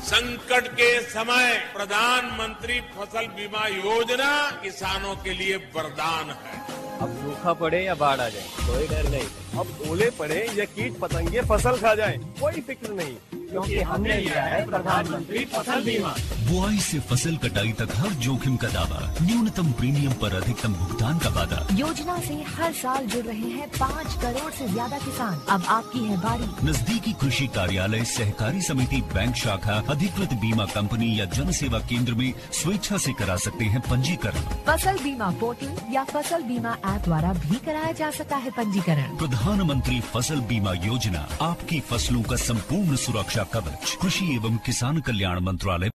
संकट के समय प्रधानमंत्री फसल बीमा योजना किसानों के लिए वरदान है अब सूखा पड़े या बाढ़ आ जाए कोई डर नहीं अब ओले पड़े या कीट पतंगे फसल खा जाए कोई फिक्र नहीं क्योंकि हमने लिया है प्रधानमंत्री फसल बीमा बुआई से फसल कटाई तक हर जोखिम का दावा न्यूनतम प्रीमियम पर अधिकतम भुगतान का वादा योजना से हर साल जुड़ रहे हैं पाँच करोड़ से ज्यादा किसान अब आपकी है बारी नजदीकी कृषि कार्यालय सहकारी समिति बैंक शाखा अधिकृत बीमा कंपनी या जन सेवा केंद्र में स्वेच्छा से करा सकते हैं पंजीकरण फसल बीमा पोर्टल या फसल बीमा ऐप द्वारा भी कराया जा सकता है पंजीकरण प्रधानमंत्री फसल बीमा योजना आपकी फसलों का संपूर्ण सुरक्षा कवच कृषि एवं किसान कल्याण मंत्रालय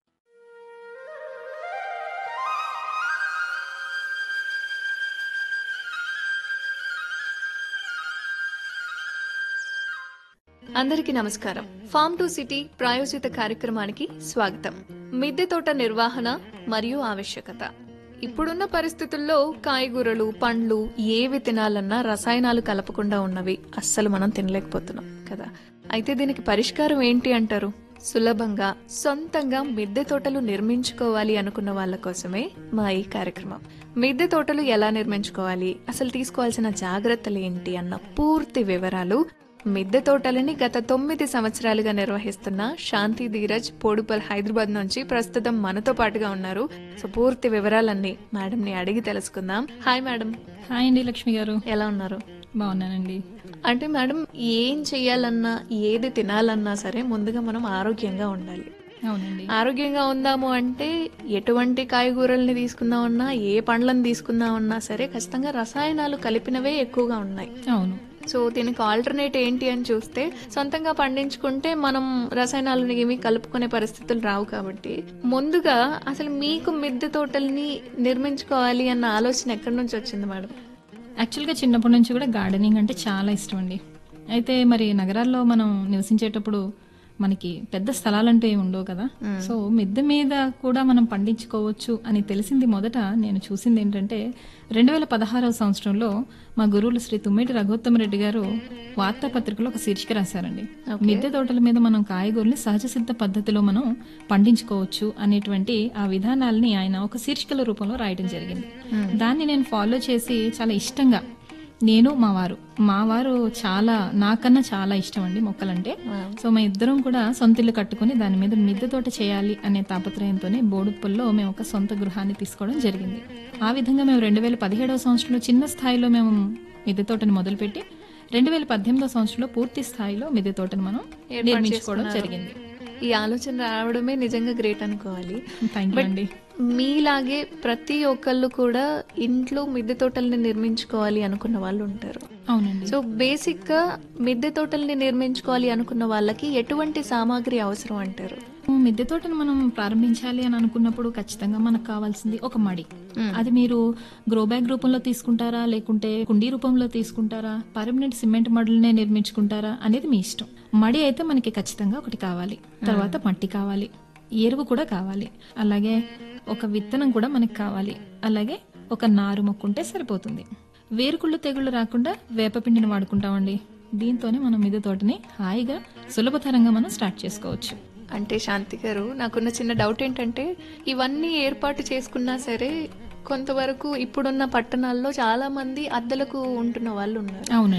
అందరికీ నమస్కారం ఫార్మ్ టు సిటీ ప్రాయోజిత కార్యక్రమానికి స్వాగతం మిద్దె తోట నిర్వహణ మరియు ఆవశ్యకత ఇప్పుడున్న పరిస్థితుల్లో కాయగూరలు పండ్లు ఏవి తినాలన్నా రసాయనాలు కలపకుండా ఉన్నవి అస్సలు మనం తినలేకపోతున్నాం కదా అయితే దీనికి పరిష్కారం ఏంటి అంటారు సులభంగా సొంతంగా మిద్దె తోటలు నిర్మించుకోవాలి అనుకున్న వాళ్ళ కోసమే మా ఈ కార్యక్రమం మిద్దె తోటలు ఎలా నిర్మించుకోవాలి అసలు తీసుకోవాల్సిన జాగ్రత్తలు ఏంటి అన్న పూర్తి వివరాలు మిద్దె తోటలని గత తొమ్మిది సంవత్సరాలుగా నిర్వహిస్తున్న శాంతి ధీరజ్ పోడుపల్ హైదరాబాద్ నుంచి ప్రస్తుతం మనతో పాటుగా ఉన్నారు సో పూర్తి వివరాలన్నీ మేడం ని అడిగి తెలుసుకుందాం హాయ్ మేడం హాయ్ అండి లక్ష్మి గారు ఎలా ఉన్నారు బాగున్నానండి అంటే మేడం ఏం చెయ్యాలన్నా ఏది తినాలన్నా సరే ముందుగా మనం ఆరోగ్యంగా ఉండాలి అవునండి ఆరోగ్యంగా ఉందాము అంటే ఎటువంటి కాయగూరల్ని తీసుకుందామన్నా ఏ పండ్లను తీసుకుందామన్నా సరే ఖచ్చితంగా రసాయనాలు కలిపినవే ఎక్కువగా ఉన్నాయి అవును సో దీనికి ఆల్టర్నేట్ ఏంటి అని చూస్తే సొంతంగా పండించుకుంటే మనం రసాయనాలను ఏమి కలుపుకునే పరిస్థితులు రావు కాబట్టి ముందుగా అసలు మీకు మిద్దె తోటల్ని నిర్మించుకోవాలి అన్న ఆలోచన ఎక్కడి నుంచి వచ్చింది మేడం యాక్చువల్గా చిన్నప్పటి నుంచి కూడా గార్డెనింగ్ అంటే చాలా ఇష్టం అండి అయితే మరి నగరాల్లో మనం నివసించేటప్పుడు మనకి పెద్ద స్థలాలంటూ ఏమి ఉండవు కదా సో మిద్దె మీద కూడా మనం పండించుకోవచ్చు అని తెలిసింది మొదట నేను చూసింది ఏంటంటే రెండు వేల పదహారవ సంవత్సరంలో మా గురువులు శ్రీ తుమ్మేటి రఘుత్తమ రెడ్డి గారు వార్తాపత్రికలో ఒక శీర్షిక రాశారండి మిద్దె తోటల మీద మనం కాయగూరని సహజ సిద్ధ పద్ధతిలో మనం పండించుకోవచ్చు అనేటువంటి ఆ విధానాల్ని ఆయన ఒక శీర్షికల రూపంలో రాయడం జరిగింది దాన్ని నేను ఫాలో చేసి చాలా ఇష్టంగా నేను మా వారు మా వారు చాలా నాకన్నా చాలా ఇష్టం అండి మొక్కలంటే సో మా ఇద్దరం కూడా సొంత ఇల్లు కట్టుకుని దాని మీద మిద్దె తోట చేయాలి అనే తాపత్రయంతోనే బోడుప్పల్లో మేము ఒక సొంత గృహాన్ని తీసుకోవడం జరిగింది ఆ విధంగా మేము రెండు వేల పదిహేడవ సంవత్సరంలో చిన్న స్థాయిలో మేము మిద్దె తోటని మొదలుపెట్టి రెండు వేల పద్దెనిమిదవ సంవత్సరంలో పూర్తి స్థాయిలో మిద్దె తోటను మనం నిర్మించుకోవడం జరిగింది ఈ ఆలోచన రావడమే నిజంగా గ్రేట్ అనుకోవాలి థ్యాంక్ యూ అండి మీలాగే ప్రతి ఒక్కళ్ళు కూడా ఇంట్లో మిద్దె తోటల్ని నిర్మించుకోవాలి అనుకున్న వాళ్ళు ఉంటారు అవునండి సో బేసిక్ గా మిద్దె తోటల్ని నిర్మించుకోవాలి అనుకున్న వాళ్ళకి ఎటువంటి సామాగ్రి అవసరం అంటారు మిద్దె తోటను మనం ప్రారంభించాలి అని అనుకున్నప్పుడు ఖచ్చితంగా మనకు కావాల్సింది ఒక మడి అది మీరు గ్రో బ్యాగ్ రూపంలో తీసుకుంటారా లేకుంటే కుండీ రూపంలో తీసుకుంటారా పర్మనెంట్ సిమెంట్ మడులనే నిర్మించుకుంటారా అనేది మీ ఇష్టం మడి అయితే మనకి ఖచ్చితంగా ఒకటి కావాలి తర్వాత మట్టి కావాలి ఎరువు కూడా కావాలి అలాగే ఒక విత్తనం కూడా మనకి కావాలి అలాగే ఒక నారు మొక్కుంటే సరిపోతుంది వేరుకుళ్ళు తెగుళ్ళు రాకుండా వేపపిండిని వాడుకుంటామండి దీంతోనే మనం మిద్దె తోటని హాయిగా సులభతరంగా మనం స్టార్ట్ చేసుకోవచ్చు అంటే శాంతి గారు నాకున్న చిన్న డౌట్ ఏంటంటే ఇవన్నీ ఏర్పాటు చేసుకున్నా సరే కొంతవరకు ఇప్పుడున్న పట్టణాల్లో చాలా మంది అద్దెలకు ఉంటున్న వాళ్ళు ఉన్నారు అవునండి